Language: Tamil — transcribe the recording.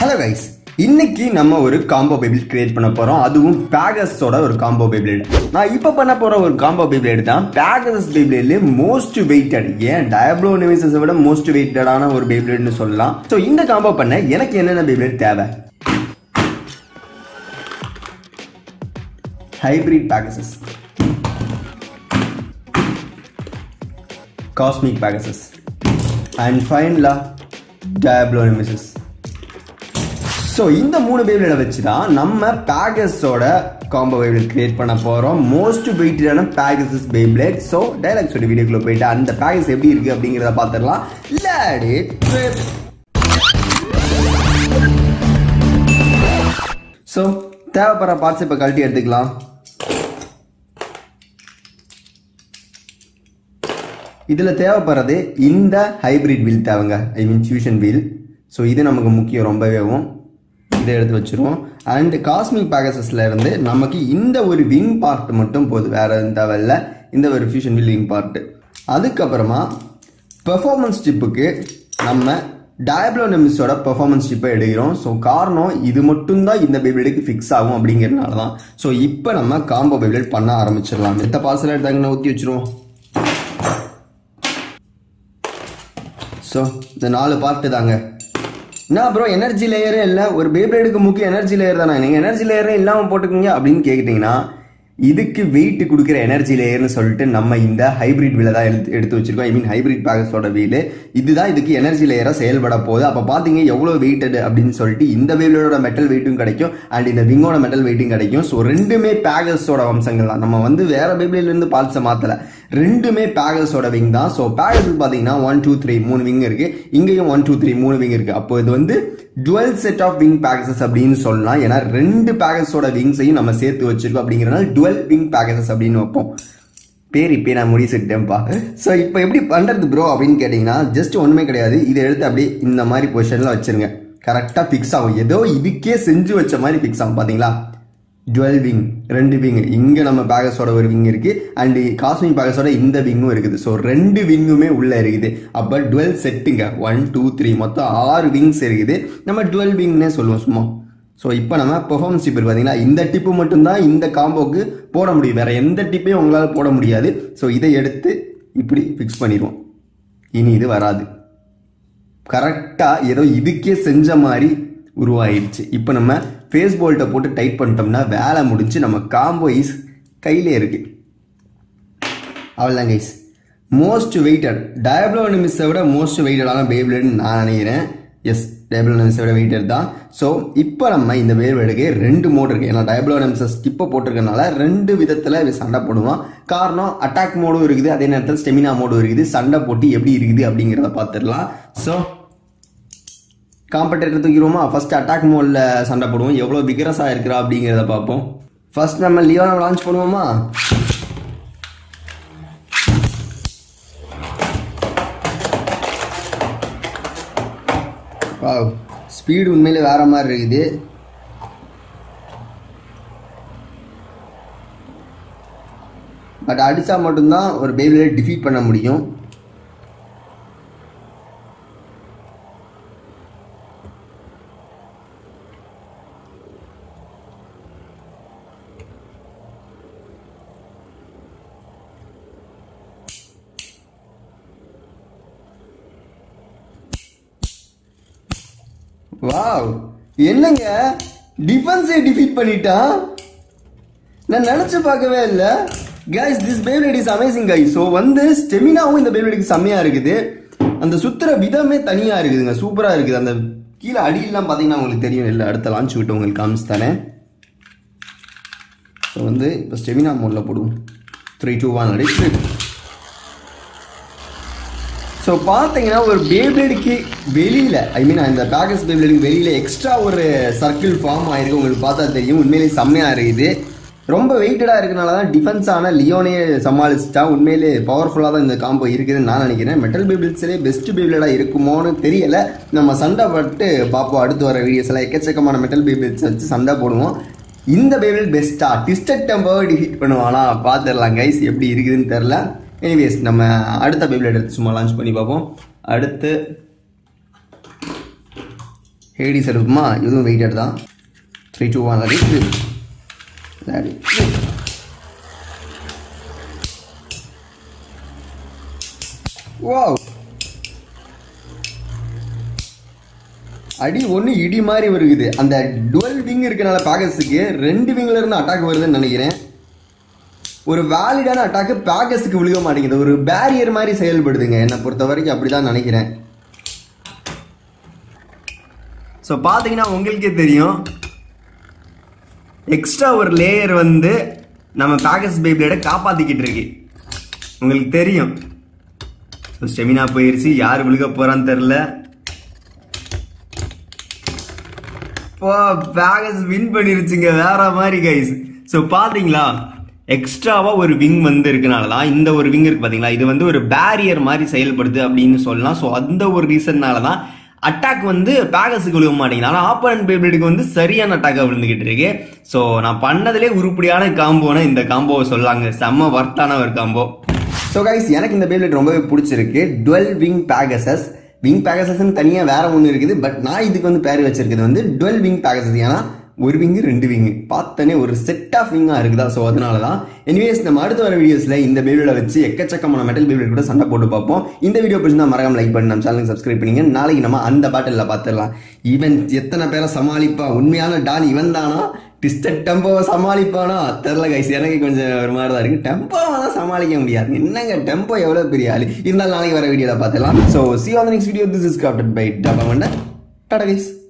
ஹலோ கைஸ் இன்னைக்கு நம்ம ஒரு காம்போ பேபிள் கிரியேட் பண்ண போறோம் அதுவும் பேகஸோட ஒரு காம்போ பேபிளேட் நான் இப்போ பண்ண போற ஒரு காம்போ பேபிளேட் தான் பேகஸ் பேபிளேட்ல மோஸ்ட் வெயிட்டட் ஏன் டயப்ளோ நிமிசஸை விட மோஸ்ட் வெயிட்டடான ஒரு பேபிளேட்னு சொல்லலாம் ஸோ இந்த காம்போ பண்ண எனக்கு என்னென்ன பேபிளேட் தேவை hybrid Pegasus cosmic Pegasus and ஃபைனலா டயப்ளோ நிமிசஸ் ஸோ இந்த மூணு பேபிளேட வச்சு தான் நம்ம பேகஸோட காம்போ பேபிள் கிரியேட் பண்ண போகிறோம் மோஸ்ட் வெயிட்டடான பேகஸஸ் பேபிளேட் ஸோ டைலாக்ஸோட வீடியோக்குள்ள போயிட்டு அந்த பேகஸ் எப்படி இருக்கு அப்படிங்கிறத பார்த்துடலாம் லேடி ஸோ தேவைப்படுற பார்ட்ஸ் இப்போ கழட்டி எடுத்துக்கலாம் இதில் தேவைப்படுறது இந்த ஹைபிரிட் வீல் தேவைங்க I mean fusion wheel so இது நமக்கு முக்கியம் ரொம்பவேவும் இதை எடுத்து வச்சிருவோம் அண்ட் காஸ்மிக் பேகசஸ்ல இருந்து நமக்கு இந்த ஒரு விங் பார்ட் மட்டும் போதும் வேற எதுவும் தேவையில்ல இந்த ஒரு ஃபியூஷன் வீல் விங் பார்ட் அதுக்கப்புறமா பெர்ஃபார்மன்ஸ் சிப்புக்கு நம்ம டயப்ளோனமிஸோட பெர்ஃபார்மன்ஸ் சிப்பை எடுக்கிறோம் ஸோ காரணம் இது மட்டும்தான் இந்த பேபிளுக்கு ஃபிக்ஸ் ஆகும் அப்படிங்கிறதுனால தான் ஸோ இப்போ நம்ம காம்போ பேபிளேட் பண்ண ஆரம்பிச்சிடலாம் எத்த பார்சல் எடுத்தாங்கன்னு ஊற்றி வச்சிருவோம் ஸோ இந்த நாலு பார்ட்டு தாங்க என்ன ப்ரோ எனர்ஜி லேயரே இல்லை ஒரு பேபிளேடுக்கு முக்கிய எனர்ஜி லேயர் தானே நீங்கள் எனர்ஜி லேயரே இல்லாமல் போட்டுக்கோங்க அப்படின்னு கேட்டிங்கன்னா இதுக்கு வெயிட் கொடுக்குற எனர்ஜி லேயர்னு சொல்லிட்டு நம்ம இந்த ஹைபிரிட் வீலை தான் எடுத்து எடுத்து வச்சிருக்கோம் ஐ மீன் ஹைபிரிட் பேகஸோட வீல் இதுதான் இதுக்கு எனர்ஜி லேயராக செயல்பட போகுது அப்போ பார்த்தீங்க எவ்வளோ வெயிட்டட் அப்படின்னு சொல்லிட்டு இந்த வீலோட மெட்டல் வெயிட்டும் கிடைக்கும் அண்ட் இந்த விங்கோட மெட்டல் வெயிட்டும் கிடைக்கும் ஸோ ரெண்டுமே பேகஸோட வம்சங்கள் தான் நம்ம வந்து வேற பேபிலேருந்து பார்ட்ஸை மாற்றலை ரெண்டுமே பேகஸோட விங் தான் ஸோ பேகஸ் பார்த்தீங்கன்னா ஒன் டூ த்ரீ மூணு விங் இருக்கு இங்கேயும் ஒன் டூ த்ரீ மூணு விங் இருக்கு அப்போ இது வந்து dual set of wing Pegasus அப்படின்னு சொல்லலாம் ஏன்னா ரெண்டு பேகஸோட விங்ஸையும் நம்ம சேர்த்து வச்சிருக்கோம் அப்படிங்கிறனால டுவெல் விங் பேகசஸ் அப்படின்னு வைப்போம் பேர் இப்போ நான் முடிச்சுட்டேன்ப்பா ஸோ இப்போ எப்படி பண்ணுறது ப்ரோ அப்படின்னு கேட்டிங்கன்னா ஜஸ்ட் ஒன்றுமே கிடையாது இதை எடுத்து அப்படியே இந்த மாதிரி பொசிஷனில் வச்சிருங்க கரெக்டாக ஃபிக்ஸ் ஆகும் ஏதோ இதுக்கே செஞ்சு வச்ச மாதிரி ஃபிக்ஸ் ஆகும் பார்த்தீங்களா டுவெல் விங் ரெண்டு விங் இங்கே நம்ம பேகஸோட ஒரு விங் இருக்குது அண்ட் காஸ்மிக் பேகஸோட இந்த விங்கும் இருக்குது ஸோ ரெண்டு விங்குமே உள்ளே இருக்குது அப்போ டுவெல் செட்டுங்க ஒன் டூ த்ரீ மொத்தம் ஆறு விங்ஸ் இருக்குது நம்ம டுவெல் விங்னே சொல்லுவோம் சும்மா ஸோ இப்போ நம்ம பெர்ஃபார்மன்ஸ் டிப் பார்த்தீங்களா இந்த டிப்பு மட்டும்தான் இந்த காம்போக்கு போட முடியும் வேற எந்த டிப்பையும் உங்களால் போட முடியாது ஸோ இதை எடுத்து இப்படி ஃபிக்ஸ் பண்ணிடுவோம் இனி இது வராது கரெக்டாக ஏதோ இதுக்கே செஞ்ச மாதிரி உருவாயிடுச்சு இப்போ நம்ம ஃபேஸ் போல்ட்டை போட்டு டைட் பண்ணிட்டோம்னா வேலை முடிஞ்சு நம்ம காம்போ இஸ் கையிலே இருக்கு அவ்வளோதான் கைஸ் மோஸ்ட் வெயிட்டட் டயப்ளோனிமிஸை விட மோஸ்ட் வெயிட்டடான பேபிள்னு நான் நினைக்கிறேன் எஸ் டயப்ளோனிமிஸை விட வெயிட்டட் தான் ஸோ இப்போ நம்ம இந்த பேபிளுக்கு ரெண்டு மோட் இருக்கு ஏன்னா டயப்ளோனிமிஸை ஸ்கிப்பை போட்டிருக்கனால ரெண்டு விதத்தில் இது சண்டை போடுவோம் காரணம் அட்டாக் மோடும் இருக்குது அதே நேரத்தில் ஸ்டெமினா மோடும் இருக்குது சண்டை போட்டு எப்படி இருக்குது அப்படிங்கிறத பார்த்துடலாம் ஸோ காம்படேட்டர் தூக்கிடுவோமா ஃபர்ஸ்ட் அட்டாக் மோடில் சண்டை போடுவோம் எவ்வளோ விகரஸாக இருக்கிறா அப்படிங்கிறத பார்ப்போம் ஃபர்ஸ்ட் நம்ம லியோனை லான்ச் பண்ணுவோமா வாவ் ஸ்பீடு உண்மையிலே வேற மாதிரி இருக்குது பட் அடித்தா மட்டும்தான் ஒரு பேபியை டிஃபீட் பண்ண முடியும் வாவ் என்னங்க டிஃபென்ஸை டிஃபீட் பண்ணிட்டான் நான் நினைச்சு பார்க்கவே இல்லை guys this Beyblade is amazing guys so வந்து ஸ்டெமினாவும் இந்த பேபிளேடுக்கு செம்மையா இருக்குது அந்த சுத்துற விதமே தனியா இருக்குதுங்க சூப்பரா இருக்குது அந்த கீழே அடியெல்லாம் பார்த்தீங்கன்னா உங்களுக்கு தெரியும் இல்லை அடுத்த லான்ச் விட்டு உங்களுக்கு காமிச்சு தரேன் ஸோ வந்து இப்போ ஸ்டெமினா மோடில் போடுவோம் த்ரீ டூ ஒன் அடி ஸோ பார்த்தீங்கன்னா ஒரு பேபிளேடுக்கு வெளியில் ஐ மீன் அந்த பேக்கஸ் பேபிளேடுக்கு வெளியில் எக்ஸ்ட்ரா ஒரு சர்க்கிள் ஃபார்ம் ஆயிருக்கு உங்களுக்கு பார்த்தா தெரியும் உண்மையிலேயே செம்மையாக இருக்குது ரொம்ப வெயிட்டடாக இருக்கனால தான் டிஃபென்ஸ் ஆன லியோனே சமாளிச்சிட்டா உண்மையிலே பவர்ஃபுல்லாக தான் இந்த காம்போ இருக்குதுன்னு நான் நினைக்கிறேன் மெட்டல் பேபிள்ஸ்லேயே பெஸ்ட் பேபிளடாக இருக்குமோன்னு தெரியல நம்ம சண்டை பட்டு பார்ப்போம் அடுத்து வர வீடியோஸ் எல்லாம் எக்கச்சக்கமான மெட்டல் பேபிள்ஸ் வச்சு சண்டை போடுவோம் இந்த பேபிள் பெஸ்ட்டா டிஸ்டட் டெம்போவை டிஃபீட் பண்ணுவானா பார்த்துடலாம் கைஸ் எப்படி இருக்குதுன்னு தெரில எனிவேஸ் நம்ம அடுத்த பேபிள் எடுத்து சும்மா லான்ச் பண்ணி பார்ப்போம் அடுத்து ஹேடிஸ் எடுக்குமா இதுவும் வெயிட்டட் தான் three two one ready ready wow அடி ஒன்று இடி மாதிரி வருகுது அந்த டுவெல் விங் இருக்கனால பேகஸுக்கு ரெண்டு விங்ல இருந்து அட்டாக் வருதுன்னு நினைக்கிறேன் ஒரு வேலிடான அட்டாக்கு பேகஸுக்கு விழுக மாட்டேங்குது ஒரு பேரியர் மாதிரி செயல்படுதுங்க என்னை பொறுத்த வரைக்கும் அப்படிதான் நினைக்கிறேன் ஸோ பார்த்தீங்கன்னா உங்களுக்கே தெரியும் எக்ஸ்ட்ரா ஒரு லேயர் வந்து நம்ம பேகஸ் பேபியோட காப்பாற்றிக்கிட்டு இருக்கு உங்களுக்கு தெரியும் ஸோ ஸ்டெமினா போயிருச்சு யார் விழுக போறான்னு தெரில இப்போ பேகஸ் வின் பண்ணிருச்சுங்க வேற மாதிரி கைஸ் ஸோ பாத்தீங்களா எக்ஸ்ட்ராவா ஒரு விங் வந்து இருக்கனால தான் இந்த ஒரு விங் இருக்கு பாத்தீங்களா இது வந்து ஒரு பேரியர் மாதிரி செயல்படுது அப்படின்னு சொல்லலாம் ஸோ அந்த ஒரு ரீசன்னால தான் அட்டாக் வந்து பேகஸுக்கு விழுக மாட்டேங்குது ஆனால் ஆப்பரண்ட் பேபிளுக்கு வந்து சரியான அட்டாக்காக விழுந்துகிட்டு இருக்கு ஸோ நான் பண்ணதுலே உருப்படியான காம்போனா இந்த காம்போவை சொல்லாங்க செம்ம வர்த்தான ஒரு காம்போ ஸோ கைஸ் எனக்கு இந்த பேப்லெட் ரொம்பவே பிடிச்சிருக்கு டுவெல் விங் பேகசஸ் விங் பேகசஸ்ன்னு தனியாக வேற ஒன்று இருக்குது பட் நான் இதுக்கு வந்து பேர் வச்சிருக்கிறது வந்து டுவெல் விங் பேகசஸ் ஏன்னா ஒரு விங்கு ரெண்டு விங்கு பார்த்தனே ஒரு செட் ஆஃப் விங்காக இருக்குதா ஸோ அதனால தான் எனிவேஸ் நம்ம அடுத்த வர வீடியோஸில் இந்த பேபியோட வச்சு எக்கச்சக்கமான மெட்டல் பேபியோட கூட சண்டை போட்டு பார்ப்போம் இந்த வீடியோ பிடிச்சிருந்தா மறக்காம லைக் பண்ணி நம்ம சேனலுக்கு சப்ஸ்கிரைப் பண்ணிங்க நாளைக்கு நம்ம அந்த பாட்டிலில் பார்த்துடலாம் இவன் எத்தனை பேரை சமாளிப்பா உண்மையான டான் இவன் தானா டிஸ்டட் டெம்போவை சமாளிப்பானா தெரில கைஸ் எனக்கு கொஞ்சம் ஒரு மாதிரி தான் இருக்கு டெம்போவை தான் சமாளிக்க முடியாது என்னங்க டெம்போ எவ்வளோ பெரிய ஆளு இருந்தாலும் நாளைக்கு வர வீடியோவில் பார்த்துலாம் so see on next video this is captured by டபா மண்ட டாடா கைஸ்